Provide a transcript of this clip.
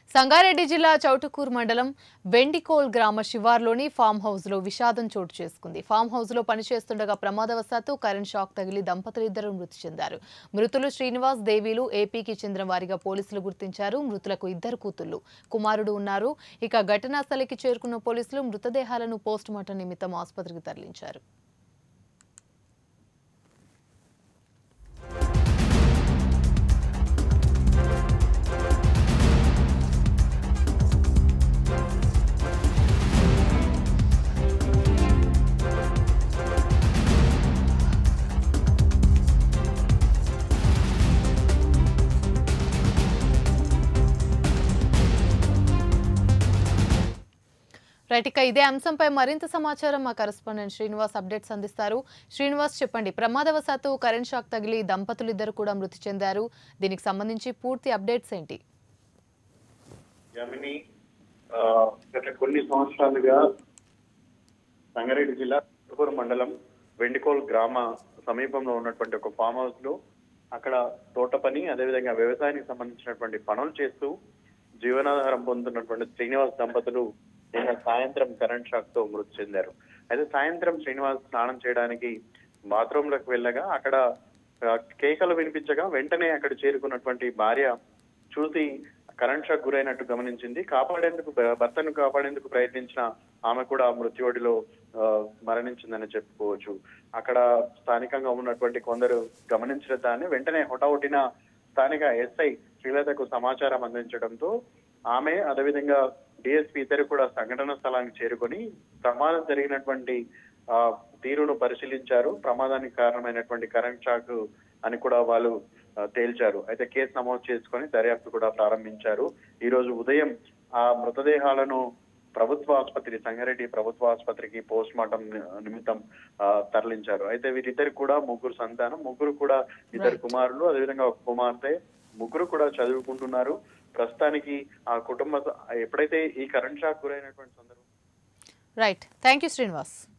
సంగారెడ్డి జిల్లా చౌటుకూరు మండలం వెండికోల్ గ్రామ శివార్లోని ఫామ్ హౌస్లో విషాదం చోటు చేసుకుంది ఫామ్ హౌస్లో పనిచేస్తుండగా ప్రమాదవశాత్తు కరెంట్ షాక్ తగిలి దంపతులిద్దరూ మృతి చెందారు మృతులు శ్రీనివాస్ దేవీలు ఏపీకి చెందిన వారిగా పోలీసులు గుర్తించారు మృతులకు ఇద్దరు కూతుళ్లు కుమారుడు ఉన్నారు ఇక ఘటనా స్థలికి చేరుకున్న పోలీసులు మృతదేహాలను పోస్టుమార్టం నిమిత్తం ఆసుపత్రికి తరలించారు రైట్ ఇక ఇదే అంశంపై మరింత సమాచారం మా కరెస్పాండెంట్ శ్రీనివాస్ అప్డేట్స్ అందిస్తారు శ్రీనివాస్ చెప్పండి ప్రమాదవశాత్తు కరెంట్ షాక్ తగిలి దంపతులు ఇద్దరు కూడా మృతి చెందారు దీనికి సంబంధించి పూర్తి అప్డేట్స్ ఏంటి జమిని ఆ, గత కొన్ని సంవత్సరాలుగా సంగారెడ్డి జిల్లా తుకూరు మండలం వెండికోల్ గ్రామ సమీపంలో ఉన్నటువంటి ఒక ఫామ్ హౌస్ లో అక్కడ తోట పని అదేవిధంగా వ్యవసాయానికి సంబంధించినటువంటి పనులు చేస్తూ జీవనాధారం పొందుతున్నటువంటి శ్రీనివాస్ దంపతులు నిన్న సాయంత్రం కరెంట్ షాక్ తో మృతి చెందారు అయితే సాయంత్రం శ్రీనివాస్ స్నానం చేయడానికి బాత్రూమ్ లకు వెళ్ళగా అక్కడ ఆ, కేకలు వినిపించగా వెంటనే అక్కడ చేరుకున్నటువంటి భార్య చూసి కరెంట్ షాక్ గురైనట్టు గమనించింది కాపాడేందుకు భర్తను కాపాడేందుకు ప్రయత్నించిన ఆమె కూడా మృత్యువడిలో ఆ, మరణించిందని చెప్పుకోవచ్చు అక్కడ స్థానికంగా ఉన్నటువంటి కొందరు గమనించిన దాన్ని వెంటనే హుటాహుటిన స్థానిక ఎస్ఐ శ్రీలతకు సమాచారం అందించడంతో ఆమె అదేవిధంగా డిఎస్పీ ఇద్దరు కూడా సంఘటన స్థలానికి చేరుకొని ప్రమాదం జరిగినటువంటి ఆ, తీరును పరిశీలించారు ప్రమాదానికి కారణమైనటువంటి కరెంట్ షాక్ అని కూడా వాళ్ళు ఆ, తేల్చారు అయితే కేసు నమోదు చేసుకొని దర్యాప్తు కూడా ప్రారంభించారు ఈ రోజు ఉదయం ఆ మృతదేహాలను ప్రభుత్వ ఆసుపత్రి సంగారెడ్డి ప్రభుత్వ ఆసుపత్రికి పోస్ట్ మార్టం నిమిత్తం ఆ, తరలించారు అయితే వీరిద్దరు కూడా ముగ్గురు సంతానం ముగ్గురు కూడా ఇద్దరు Right. కుమారులు అదేవిధంగా ఒక కుమార్తె ముగ్గురు కూడా చదువుకుంటున్నారు ప్రస్తుతానికి ఆ కుటుంబ ఎప్పుడైతే ఈ కరెంట్ షాక్ గురైనటువంటి సందర్భం రైట్ థ్యాంక్ యూ శ్రీనివాస్